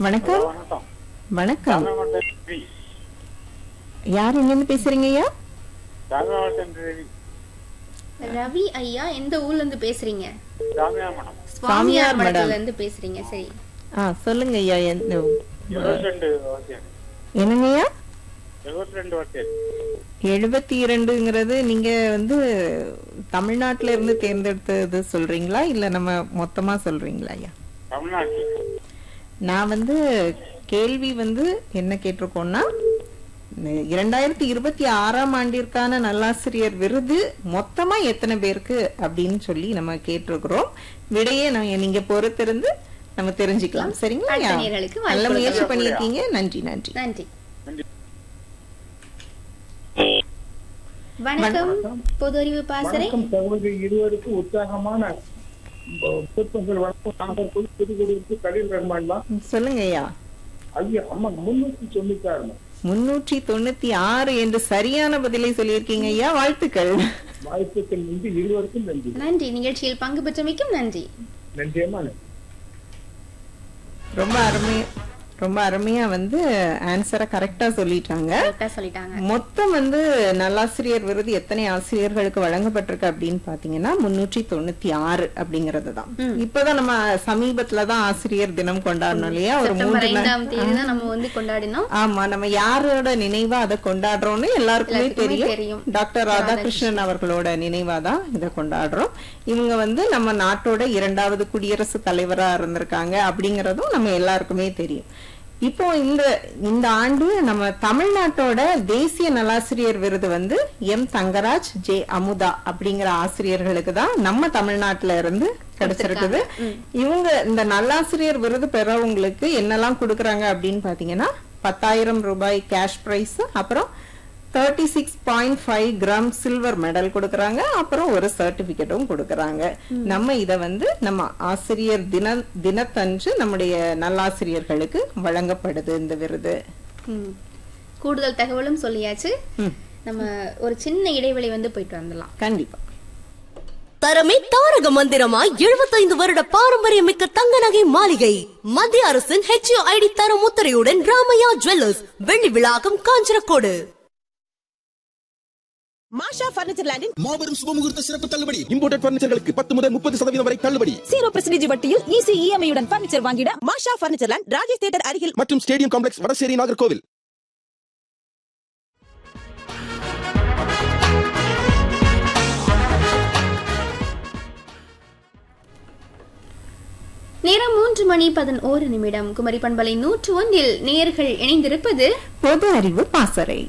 வணக்கம் வணக்கம் வணக்கம் ராமநாதன் ரவி யார் எங்கிருந்து பேசுறீங்க ஐயா ராமநாதன் ரவி ரவி ஐயா எந்த ஊர்ல இருந்து பேசுறீங்க ராமநாதன் சுவாமியார் சுவாமியார் மடம். மடத்துல இருந்து பேசுறீங்க சரி ஆ சொல்லுங்க ஐயா எந்த எழுபத்தி ரெண்டு வாத்தியார் என்னங்க ஐயா எழுபத்தி ரெண்டு வாத்தியார் எழுபத்தி இரண்டுங்கிறது நீங்க வந்து தமிழ்நாட்டுல இருந்து தேர்ந்தெடுத்தது சொல்றீங்களா இல்ல நம்ம மொத்தமா சொல்றீங்களா ஐயா தமிழ்நாட்டில் நான் வந்து கேள்வி வந்து என்ன கேட்டிருக்கோம்னா இரண்டாயிரத்தி இருபத்தி ஆறாம் ஆண்டிற்கான நல்லாசிரியர் விருது மொத்தமா எத்தனை பேருக்கு அப்படின்னு சொல்லி நம்ம கேட்டிருக்கிறோம் விடையே நான் நீங்க பொறுத்திருந்து நம்ம தெரிஞ்சுக்கலாம் சரிங்களா ஐயா? அடுத்த நேயர்களுக்கு வாய்ப்பு நல்ல முயற்சி கொடுக்கலாம். பண்ணிருக்கீங்க நன்றி நன்றி நன்றி நன்றி வணக்கம் பொது அறிவு பாசறை வணக்கம் சகோதரி இருவருக்கும் உற்சாகமான புத்தகங்கள் வணக்கம் நாகர்கோவில் புதுக்குடியிருக்கு கலீல் ரஹ்மான் தான் சொல்லுங்க ஐயா ஐயா அம்மா முன்னூத்தி தொண்ணூத்தி ஆறு முன்னூற்றி தொண்ணூத்தி ஆறு என்று சரியான பதிலை சொல்லியிருக்கீங்க ஐயா வாழ்த்துக்கள் வாய்ப்புகள் வந்து இருவருக்கும் நன்றி நன்றி நிகழ்ச்சியில் பங்கு பெற்றமைக்கும் நன்றி நன்றியம்மா நன்றி ரொம்ப அருமை ரொம்ப அருமையா வந்து ஆன்சரை கரெக்டா சொல்லிட்டாங்க கரெக்டா சொல்லிட்டாங்க மொத்தம் வந்து நல்லாசிரியர் விருது எத்தனை ஆசிரியர்களுக்கு வழங்கப்பட்டிருக்கு அப்படின்னு பாத்தீங்கன்னா முன்னூற்றி தொண்ணூத்தி ஆறு அப்படிங்கறது தான் இப்பதான் நம்ம சமீபத்துல தான் ஆசிரியர் தினம் கொண்டாடணும் இல்லையா ஒரு செப்டம்பர் மூன்று நாள் ஐந்தாம் தேதி தான் நம்ம வந்து கொண்டாடினோம் ஆமா நம்ம யாரோட நினைவா அதை கொண்டாடுறோம்னு எல்லாருக்குமே எல்லாருக்குமே தெரியும் தெரியும். டாக்டர் ராதாகிருஷ்ணன் அவர்களோட நினைவா தான் இதை கொண்டாடுறோம் இவங்க வந்து நம்ம நாட்டோட இரண்டாவது குடியரசுத் தலைவரா இருந்திருக்காங்க அப்படிங்கறதும் நம்ம எல்லாருக்குமே தெரியும் இப்போ இந்த இந்த ஆண்டு நம்ம தமிழ்நாட்டோட தேசிய நலாசிரியர் விருது வந்து எம் தங்கராஜ் ஜே அமுதா அப்படிங்கிற ஆசிரியர்களுக்கு தான் நம்ம தமிழ்நாட்டுல இருந்து கிடைச்சிருக்குது இவங்க இந்த நல்லாசிரியர் விருது பெறவங்களுக்கு என்னெல்லாம் கொடுக்கறாங்க அப்படின்னு பாத்தீங்கன்னா பத்தாயிரம் ரூபாய் கேஷ் பிரைஸ் அப்புறம் thirty six point five gram silver medal கொடுக்கறாங்க அப்புறம் ஒரு சர்டிபிகேட்டும் கொடுக்கறாங்க நம்ம இத வந்து நம்ம ஆசிரியர் தின தினத்தன்று நம்முடைய நல்லாசிரியர்களுக்கு வழங்கப்படுது இந்த விருது ம். கூடுதல் தகவலும் சொல்லியாச்சு ம், நம்ம ஒரு சின்ன இடைவெளி வந்து போயிட்டு வந்துடலாம் கண்டிப்பா தரமே தாரக மந்திரமா 75 வருட பாரம்பரியமிக்க தங்க நகை மாளிகை மத்திய அரசின் ஹெச்ஐடி தர முத்திரையுடன் ராமையா ஜுவல்லர்ஸ் வெள்ளி விழாக்கம் காஞ்சனக்கோடு மாஷா பர்னிச்சர் லேண்டின் மாபெரும் சுபமுகூர்த்த சிறப்பு தள்ளுபடி இம்போர்டட் பர்னிச்சர்களுக்கு பத்து முதல் முப்பது சதவீதம் வரை தள்ளுபடி ஜீரோ பெர்சன்டேஜ் வட்டியில் ஈஸி இஎம்ஐ உடன் பர்னிச்சர் வாங்கிட மாஷா பர்னிச்சர் லேண்ட் ராஜேஷ் தியேட்டர் அருகில் மற்றும் ஸ்டேடியம் காம்ப்ளெக்ஸ் வடசேரி நாகர்கோவில் நேரம் மூன்று மணி பதினோரு நிமிடம் குமரி பண்பலை நூற்று ஒன்றில் நேர்கள் இணைந்திருப்பது பொது அறிவு பாசறை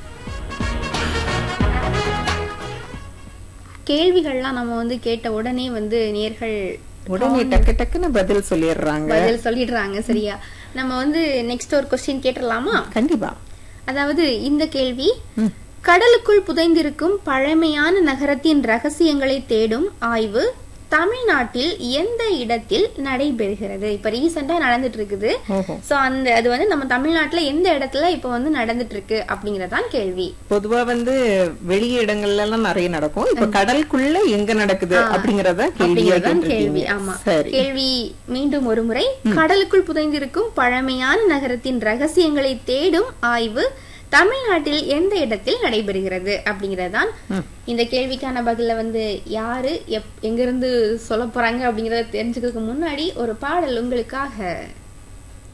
கேள்விகள்லாம் நம்ம வந்து கேட்ட உடனே வந்து நேர்கள் உடனே டக்கு டக்குன்னு பதில் சொல்லிடுறாங்க பதில் சொல்லிடுறாங்க சரியா நம்ம வந்து நெக்ஸ்ட் ஒரு கொஸ்டின் கேட்டுடலாமா கண்டிப்பா அதாவது இந்த கேள்வி கடலுக்குள் புதைந்திருக்கும் பழமையான நகரத்தின் ரகசியங்களை தேடும் ஆய்வு தமிழ்நாட்டில் எந்த இடத்தில் நடைபெறுகிறது இப்ப ரீசெண்டா நடந்துட்டு இருக்குது ஓஹோ சோ அந்த அது வந்து நம்ம தமிழ்நாட்டுல எந்த இடத்துல இப்ப வந்து நடந்துட்டு இருக்கு அப்படிங்கறதான் கேள்வி பொதுவா வந்து வெளி இடங்கள்ல எல்லாம் நிறைய நடக்கும் இப்ப கடலுக்குள்ள எங்க நடக்குது அப்படிங்கறத கேள்வியா அப்படிங்கறதான் கேள்வி கேட்டிருக்கீங்க. ஆமா சரி கேள்வி மீண்டும் ஒரு முறை கடலுக்குள் புதைந்திருக்கும் பழமையான நகரத்தின் ரகசியங்களை தேடும் ஆய்வு தமிழ்நாட்டில் எந்த இடத்தில் நடைபெறுகிறது அப்படிங்கறதுதான் இந்த கேள்விக்கான பதில வந்து யாரு எப்- எங்கிருந்து சொல்ல போறாங்க அப்படிங்கறத தெரிஞ்சுக்கிறதுக்கு முன்னாடி ஒரு பாடல் உங்களுக்காக